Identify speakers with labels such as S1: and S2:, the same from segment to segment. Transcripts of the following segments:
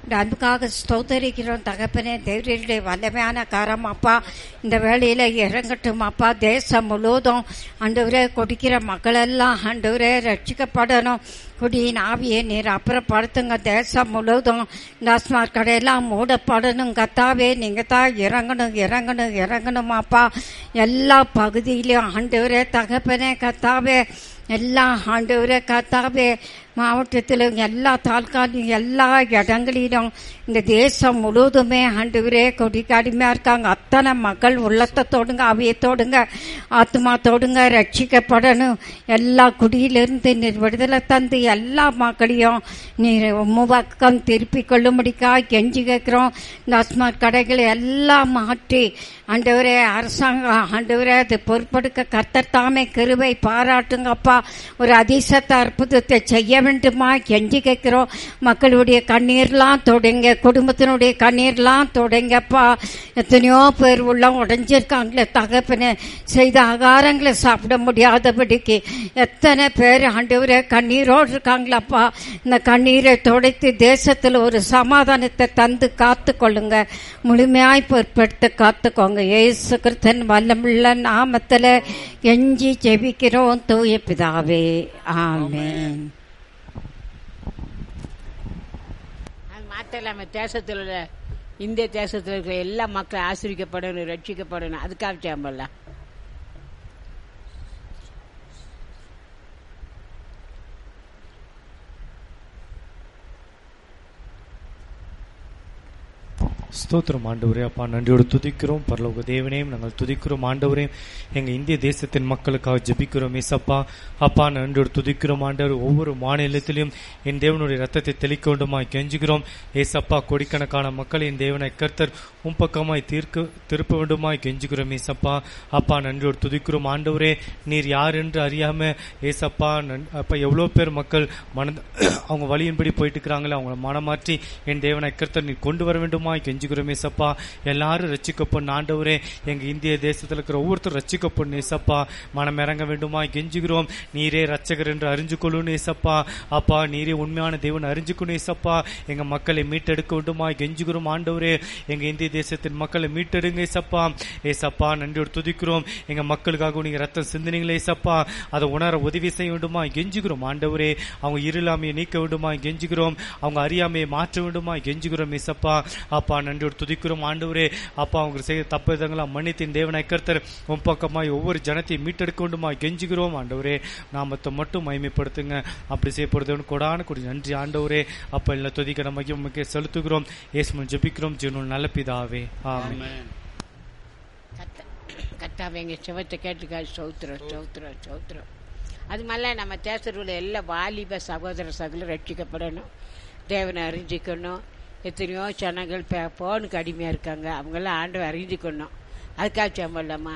S1: இந்த அன்புக்காக ஸ்தோத்தரிக்கிறோம் தகப்பனே தேவருடைய வல்லமையான காரம் அப்பா இந்த வேளையில இறங்கட்டும் அப்பா தேசம் முழுவதும் ஆண்டவரே கொடுக்கிற மக்களெல்லாம் ஆண்டவரே ரட்சிக்கப்படணும் குடியின் ஆவியை நீர் அப்புறப்படுத்துங்க தேசம் முழுவதும் டாஸ்மாக் கடையெல்லாம் மூடப்படணும் கத்தாவே நீங்க தான் இறங்கணும் இறங்கணும் இறங்கணுமாப்பா எல்லா பகுதியிலும் ஆண்டவரே தகப்பனே கத்தாவே எல்லா ஆண்டவரே கத்தாவே மாவட்டத்திலும் எல்லா தாலுக்காலையும் எல்லா இடங்களிலும் இந்த தேசம் முழுவதுமே ஆண்டவரே கொடிக்கு அடிமையா இருக்காங்க அத்தனை மக்கள் உள்ளத்தை தொடுங்க அவியத்தோடுங்க ஆத்மா தொடுங்க ரட்சிக்கப்படணும் எல்லா குடியிலிருந்து நீர் விடுதலை தந்து எல்லா மக்களையும் நீர் உம்மக்கம் திருப்பி கொள்ளும்படிக்கா கெஞ்சி கேட்கிறோம் இந்த அஸ்மார்ட் கடைகளை எல்லாம் மாற்றி ஆண்டவரே அரசாங்கம் ஆண்டவரே அது பொறுப்பெடுக்க கர்த்தர் தாமே கிருபை பாராட்டுங்கப்பா ஒரு அதிசத்த அற்புதத்தை செய்ய வேண்டுமா கெஞ்சி கேட்கிறோம் மக்களுடைய கண்ணீர்லாம் தொடங்க குடும்பத்தினுடைய கண்ணீர்லாம் தொடங்கப்பா எத்தனையோ பேர் உள்ள உடஞ்சிருக்காங்களே தகப்பன செய்த ஆகாரங்களை சாப்பிட முடியாதபடிக்கு எத்தனை பேர் ஆண்டவரே கண்ணீரோடு இருக்காங்களப்பா இந்த கண்ணீரை துடைத்து தேசத்தில் ஒரு சமாதானத்தை தந்து காத்து கொள்ளுங்க முழுமையாய் பொறுப்பெடுத்து காத்துக்கோங்க ஏசு கிறிஸ்தன் வல்லமுள்ள நாமத்துல எஞ்சி ஜெபிக்கிறோம் தூய பிதாவே ஆமென்
S2: அது மாத்திரம் இல்லாம தேசத்தில் உள்ள இந்திய தேசத்தில் இருக்கிற எல்லா மக்களும் ஆசிரிக்கப்படணும் ரட்சிக்கப்படணும் அதுக்காக சேம்பலாம்
S3: ஸ்தோத்திரம் ஆண்டவரே அப்பா நன்றியோடு துதிக்கிறோம் பரலோக தேவனையும் நாங்கள் துதிக்கிறோம் ஆண்டவரே எங்க இந்திய தேசத்தின் மக்களுக்காக ஜெபிக்கிறோம் ஏசப்பா அப்பா நன்றியோடு துதிக்கிறோம் ஆண்டவர் ஒவ்வொரு மாநிலத்திலும் என் தேவனுடைய ரத்தத்தை தெளிக்க வேண்டுமாய் கெஞ்சுகிறோம் ஏசப்பா கோடிக்கணக்கான மக்கள் என் தேவனை கர்த்தர் உம் பக்கமாய் தீர்க்க திருப்ப வேண்டுமாய் கெஞ்சுகிறோம் ஏசப்பா அப்பா நன்றியோடு துதிக்கிறோம் ஆண்டவரே நீர் யார் என்று அறியாம ஏசப்பா நன்- அப்பா எவ்வளவு பேர் மக்கள் மன அவங்க வழியின்படி போயிட்டு இருக்கிறாங்களே அவங்கள மனமாற்றி என் தேவனை கர்த்தர் நீர் கொண்டு வர வேண்டுமாய் கெஞ்சுகிறோம் ஏசப்பா எல்லாரும் ரட்சிக்கப்படும் ஆண்டவரே எங்க இந்திய தேசத்துல இருக்கிற ஒவ்வொருத்தரும் ரட்சிக்கப்படும் ஏசப்பா மனம் இறங்க வேண்டுமாய் கெஞ்சுகிறோம் நீரே ரட்சகர் என்று அறிஞ்சு கொள்ளணும் ஏசப்பா அப்பா நீரே உண்மையான தேவன் அறிஞ்சுக்கணும் ஏசப்பா எங்க மக்களை மீட்டெடுக்க வேண்டுமாய் கெஞ்சுகிறோம் ஆண்டவரே எங்க இந்திய தேசத்தின் மக்களை மீட்டெடுங்க ஏசப்பா ஏசப்பா நன்றியோடு துதிக்கிறோம் எங்க மக்களுக்காக நீங்க ரத்தம் சிந்தினீங்களே ஏசப்பா அதை உணர உதவி செய்ய வேண்டுமா கெஞ்சுகிறோம் ஆண்டவரே அவங்க இருளாமையை நீக்க வேண்டுமா கெஞ்சுகிறோம் அவங்க அறியாமையை மாற்ற வேண்டுமா கெஞ்சுகிறோம் ஏசப்பா அப்பா நன்றியோடு துதிக்கிறோம் ஆண்டவரே அப்பா அவங்க செய்த தப்பிதங்களா மன்னித்தின் தேவனை கர்த்தர் உன் பக்கமாய் ஒவ்வொரு ஜனத்தையும் மீட்டெடுக்க வேண்டுமா கெஞ்சுகிறோம் ஆண்டவரே நாமத்தை மட்டும் மகிமைப்படுத்துங்க அப்படி செய்யப்படுது கொடான கொடி நன்றி ஆண்டவரே அப்ப எல்லா துதிக்கிற மகிமை உமக்கே செலுத்துகிறோம் ஏசுமன் ஜெபிக்கிறோம் ஜீவனுள் நல்ல பிதாவே ஆமென்
S2: கத்த கத்தாவை எங்கள் சிவத்தை கேட்டுக்கா சௌத்திரம் சௌத்திரம் சௌத்திரம் அது மாதிரிலாம் நம்ம தேசத்தில் உள்ள எல்லா வாலிப சகோதர சகல ரட்சிக்கப்படணும் தேவனை அறிஞ்சிக்கணும் எத்தனையோ ஜனங்கள் பே- போனுக்கு அடிமையாக இருக்காங்க அவங்கெல்லாம் ஆண்டவை அறிஞ்சிக்கணும் அதுக்காக சேம்பலாமா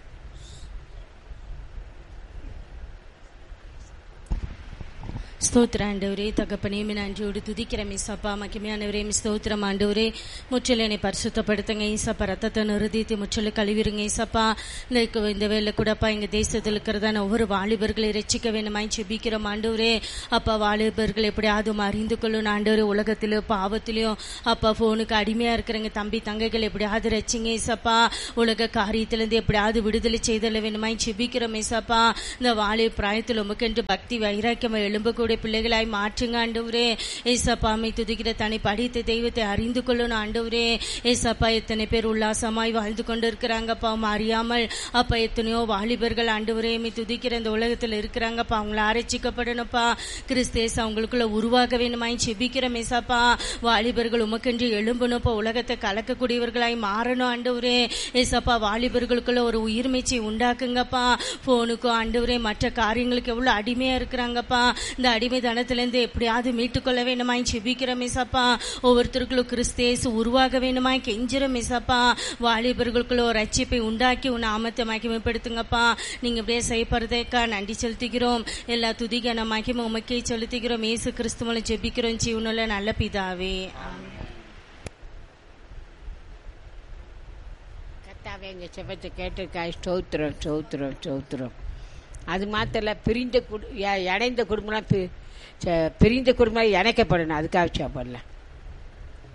S4: ஸ்தோத்திர ஆண்டவரே தகப்பனே மீ நன்றியோடு துதிக்கிற மிஸ்ஸப்பா மகிமையானவரே மிஸ் ஸ்தோத்திரம் ஆண்டவரே முற்றில என்னை பரிசுத்தப்படுத்துங்க ஈசப்பா ரத்தத்தை நிறுத்தி முற்றில கழுவிருங்க ஈசப்பா இந்த இந்த வேலை கூடப்பா எங்க தேசத்தில் இருக்கிறதான ஒவ்வொரு வாலிபர்களை ரட்சிக்க வேண்டுமாய் செபிக்கிறோம் ஆண்டவரே அப்பா வாலிபர்கள் எப்படியாவது அறிந்து கொள்ளணும் ஆண்டவரே உலகத்திலும் பாவத்திலையும் அப்பா போனுக்கு அடிமையா இருக்கிறவங்க தம்பி தங்கைகள் எப்படியாவது ரச்சிங்க ஏசப்பா உலக காரியத்திலிருந்து எப்படியாவது விடுதலை செய்தல வேணுமாய் செபிக்கிறோம் ஏசப்பா இந்த வாலி பிராயத்தில் உமக்கென்று பக்தி வைராக்கியம் எழும்பக்கூடிய பிள்ளைகளாய் மாற்றுங்க ஆண்டவரே ஏசப்பா அம்மை துதிக்கிற தனி படித்த தெய்வத்தை அறிந்து கொள்ளணும் ஆண்டவரே ஏசப்பா எத்தனை பேர் உல்லாசமாய் வாழ்ந்து கொண்டு இருக்கிறாங்கப்பா அவங்க அறியாமல் அப்பா எத்தனையோ வாலிபர்கள் ஆண்டவரே மை துதிக்கிற இந்த உலகத்தில் இருக்கிறாங்கப்பா அவங்கள ஆரட்சிக்கப்படணும்ப்பா கிறிஸ்தேஸ் அவங்களுக்குள்ள உருவாக வேணுமாய் செபிக்கிறோம் ஏசப்பா வாலிபர்கள் உமக்கென்று எழும்பணும்ப்பா உலகத்தை கலக்கக்கூடியவர்களாய் மாறணும் ஆண்டவரே ஏசப்பா வாலிபர்களுக்குள்ள ஒரு உயிர்மீச்சை உண்டாக்குங்கப்பா போனுக்கும் ஆண்டவரே மற்ற காரியங்களுக்கு எவ்வளவு அடிமையா இருக்கிறாங்கப்பா இந்த அடிமைத்தனத்திலிருந்து எப்படியாவது மீட்டுக்கொள்ள வேண்டுமாய் செபிக்கிறோம் ஏசப்பா ஒவ்வொருத்தருக்குள்ள கிறிஸ்தேசு உருவாக வேண்டுமாய் கெஞ்சிரும் ஏசப்பா வாலிபர்களுக்குள்ள ஒரு ரட்சிப்பை உண்டாக்கி உன் நாமத்தை மகிமைப்படுத்துங்கப்பா நீங்க இப்படியே செய்யப்படுறதுக்கா நன்றி செலுத்துகிறோம் எல்லா துதிக்கான மகிமை உமக்கே செலுத்துகிறோம் ஏசு கிறிஸ்துவனை ஜெபிக்கிறோம் ஜீவனுள்ள நல்ல பிதாவே ஆமென்.
S2: கத்தாவே எங்கள் செவத்தை கேட்டிருக்காய் ஸ்தோத்திரம் ஸ்தோத்திரம் ஸ்தோத்திரம் அது மாத்திரம் இல்ல, பிரிந்த குடு எ- இணைந்த குடும்பம்லாம் பி- ச- பிரிந்த குடும்பம் இணைக்கப்படணும் அதுக்காக சாப்பிடலாம்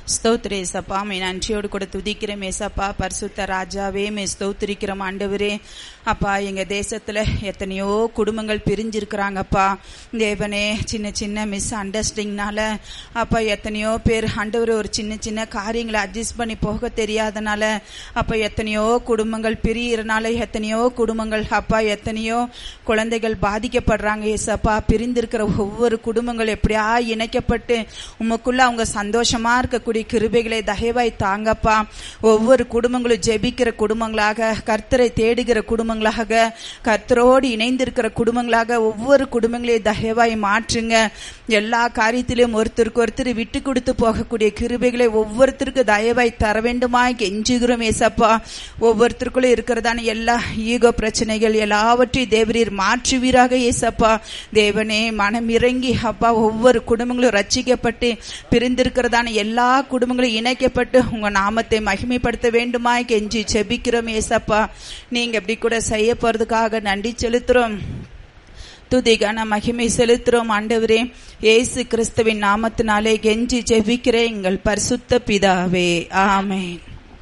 S5: ஸ்தோத்திர ஏசப்பா மே நன்றியோடு கூட துதிக்கிறோம் ஏசப்பா பரிசுத்த ராஜாவே மே ஸ்தோத்திரிக்கிறோம் ஆண்டவரே அப்பா எங்க தேசத்துல எத்தனையோ குடும்பங்கள் பிரிஞ்சிருக்கிறாங்கப்பா தேவனே சின்ன சின்ன மிஸ் அண்டர்ஸ்டிங்னால அப்பா எத்தனையோ பேர் ஆண்டவர் ஒரு சின்ன சின்ன காரியங்களை அட்ஜஸ்ட் பண்ணி போக தெரியாதனால அப்ப எத்தனையோ குடும்பங்கள் பிரியறனால எத்தனையோ குடும்பங்கள் அப்பா எத்தனையோ குழந்தைகள் பாதிக்கப்படுறாங்க ஏசப்பா பிரிந்திருக்கிற ஒவ்வொரு குடும்பங்கள் எப்படியா இணைக்கப்பட்டு உமக்குள்ள அவங்க சந்தோஷமா இருக்கக்கூடிய கிருபைகளை தயவாய் தாங்கப்பா ஒவ்வொரு குடும்பங்களும் ஜெபிக்கிற குடும்பங்களாக கர்த்தரை தேடுகிற குடும்பங்களாக கர்த்தரோடு இணைந்திருக்கிற குடும்பங்களாக ஒவ்வொரு குடும்பங்களையும் தயவாய் மாற்றுங்க எல்லா காரியத்திலும் ஒருத்தருக்கு ஒருத்தர் விட்டு கொடுத்து போகக்கூடிய கிருபைகளை ஒவ்வொருத்தருக்கு தயவாய் தர வேண்டுமாய் கெஞ்சுகிறோம் ஏசப்பா ஒவ்வொருத்தருக்குள்ள இருக்கிறதான எல்லா ஈகோ பிரச்சனைகள் எல்லாவற்றையும் தேவரீர் மாற்றுவீராக ஏசப்பா தேவனே மனம் இறங்கி அப்பா ஒவ்வொரு குடும்பங்களும் ரட்சிக்கப்பட்டு பிரிந்திருக்கிறதான எல்லா குடும்பங்களும் இணைக்கப்பட்டு உங்க நாமத்தை மகிமைப்படுத்த வேண்டுமாய் கெஞ்சி செபிக்கிறோம் ஏசப்பா நீங்க இப்படி கூட செய்ய போறதுக்காக நன்றி செலுத்துறோம் துதிகான மகிமை செலுத்துறோம் ஆண்டவரே இயேசு கிறிஸ்துவின் நாமத்தினாலே கெஞ்சி ஜெபிக்கிறேன் எங்கள் பரிசுத்த பிதாவே ஆமென்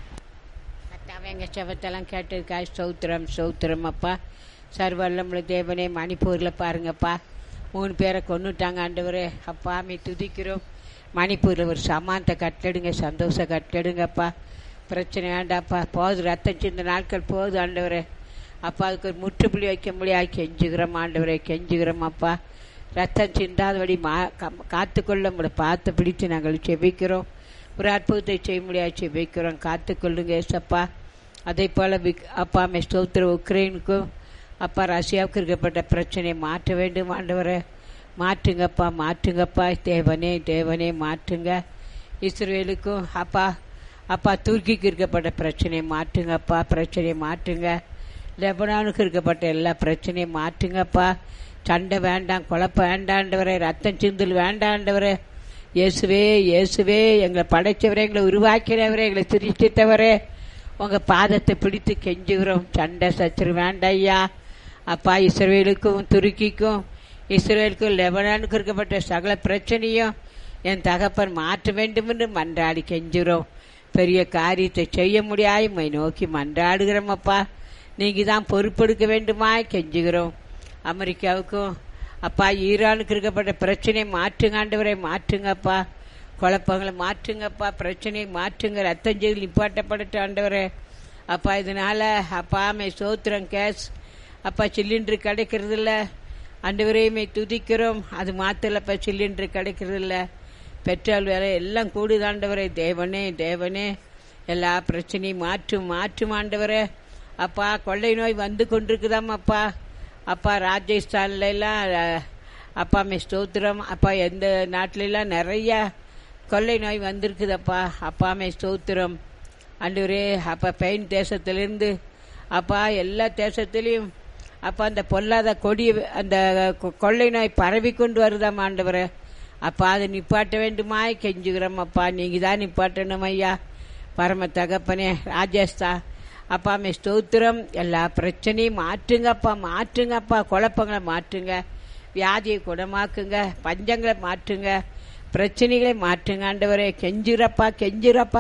S2: கர்த்தாவே எங்கள் செவத்தெல்லாம் கேட்டதுக்காக ஸ்தோத்திரம் ஸ்தோத்திரம் அப்பா சர்வல்லமுள்ள தேவனே மணிப்பூரில் பாருங்கப்பா மூணு பேரை கொண்டுட்டாங்க ஆண்டவரே அப்பா மீ துதிக்கிறோம் மணிப்பூரில் ஒரு சமானத்தை கட்டெடுங்க சந்தோஷம் கட்டெடுங்கப்பா பிரச்சனை வேண்டாப்பா போகுது ரத்தம் சிந்த நாட்கள் போகுது ஆண்டவரே அப்பா அதுக்கு ஒரு முற்றுப்புள்ளி வைக்க முடியாது கெஞ்சுகிறோம் ஆண்டவரே கெஞ்சுகிறோம் அப்பா ரத்தம் சிந்தாதபடி மா கம்- காத்துக்கொள்ள உங்களை பார்த்து பிடித்து நாங்கள் செபிக்கிறோம் ஒரு அற்புதத்தை செய்ய முடியாது செபிக்கிறோம் காத்துக்கொள்ளுங்க ஏசப்பா அதே போல் விக் அப்பா மே ஸ்தோத்திர உக்ரைனுக்கும் அப்பா ரஷ்யாவுக்கு இருக்கப்பட்ட பிரச்சனையை மாற்ற வேண்டும் ஆண்டவரே மாற்றுங்கப்பா மாற்றுங்கப்பா தேவனே தேவனே மாற்றுங்க இஸ்ரேலுக்கும் அப்பா அப்பா துருக்கிக்கு இருக்கப்பட்ட பிரச்சனையை மாற்றுங்கப்பா பிரச்சனையை மாற்றுங்க லெபனானுக்கு இருக்கப்பட்ட எல்லா பிரச்சனையும் மாற்றுங்கப்பா சண்டை வேண்டாம் குழப்பம் வேண்டாண்டவரே ரத்தம் சிந்தல் வேண்டாண்டவரே இயேசுவே இயேசுவே எங்களை படைச்சவரே எங்களை உருவாக்கினவரே எங்களை சிரிச்சிட்டவரே உங்க பாதத்தை பிடித்து கெஞ்சுகிறோம் சண்டை சச்சரு வேண்டாம் ஐயா அப்பா இஸ்ரேலுக்கும் துருக்கிக்கும் இஸ்ரேலுக்கும் லெபனானுக்கும் இருக்கப்பட்ட சகல பிரச்சனையும் என் தகப்பன் மாற்ற வேண்டும் என்று மன்றாடி கெஞ்சுகிறோம் பெரிய காரியத்தை செய்ய முடியாய் உம்மை நோக்கி மன்றாடுகிறோம் அப்பா நீங்க தான் பொறுப்பெடுக்க வேண்டுமாய் கெஞ்சுகிறோம் அமெரிக்காவுக்கும் அப்பா ஈரானுக்கு இருக்கப்பட்ட பிரச்சனையை மாற்றுங்க ஆண்டவரை மாற்றுங்கப்பா குழப்பங்களை மாற்றுங்கப்பா பிரச்சனையை மாற்றுங்க ரத்தம் செய்து நிப்பாட்டப்படட்டும் ஆண்டவரே அப்பா இதனால அப்பா மே சோத்திரம் கேஸ் அப்பா சிலிண்டர் கிடைக்கிறது இல்ல ஆண்டவரையுமே துதிக்கிறோம் அது மாத்திரப்பா சிலிண்டர் கிடைக்கிறது இல்ல பெட்ரோல் விலை எல்லாம் கூடுதாண்டவரே தேவனே தேவனே எல்லா பிரச்சனையும் மாற்றும் மாற்றும் ஆண்டவரே அப்பா கொள்ளை நோய் வந்து கொண்டிருக்குதாம் அப்பா அப்பா ராஜஸ்தான்ல எல்லாம் அஹ், அப்பா மே ஸ்தோத்திரம் அப்பா எந்த நாட்டில எல்லாம் நிறைய கொள்ளை நோய் வந்திருக்குதப்பா அப்பா மே ஸ்தோத்திரம் ஆண்டவரே அப்பா பெயின் தேசத்திலிருந்து அப்பா எல்லா தேசத்திலையும் அப்பா அந்த பொல்லாத கொடி அந்த கொ- கொள்ளை நோய் பரவி கொண்டு வருதாம் ஆண்டவரே அப்பா அதை நிப்பாட்ட வேண்டுமாய் கெஞ்சுகிறோம் அப்பா நீங்க தான் நிப்பாட்டணும் ஐயா பரம தகப்பனே ராஜஸ்தா அப்பா மே ஸ்தோத்திரம் எல்லா பிரச்சனையும் மாற்றுங்கப்பா மாற்றுங்கப்பா குழப்பங்களை மாற்றுங்க வியாதியை குணமாக்குங்க பஞ்சங்களை மாற்றுங்க பிரச்சனைகளை மாற்றுங்க ஆண்டவரே கெஞ்சுறப்பா கெஞ்சுறப்பா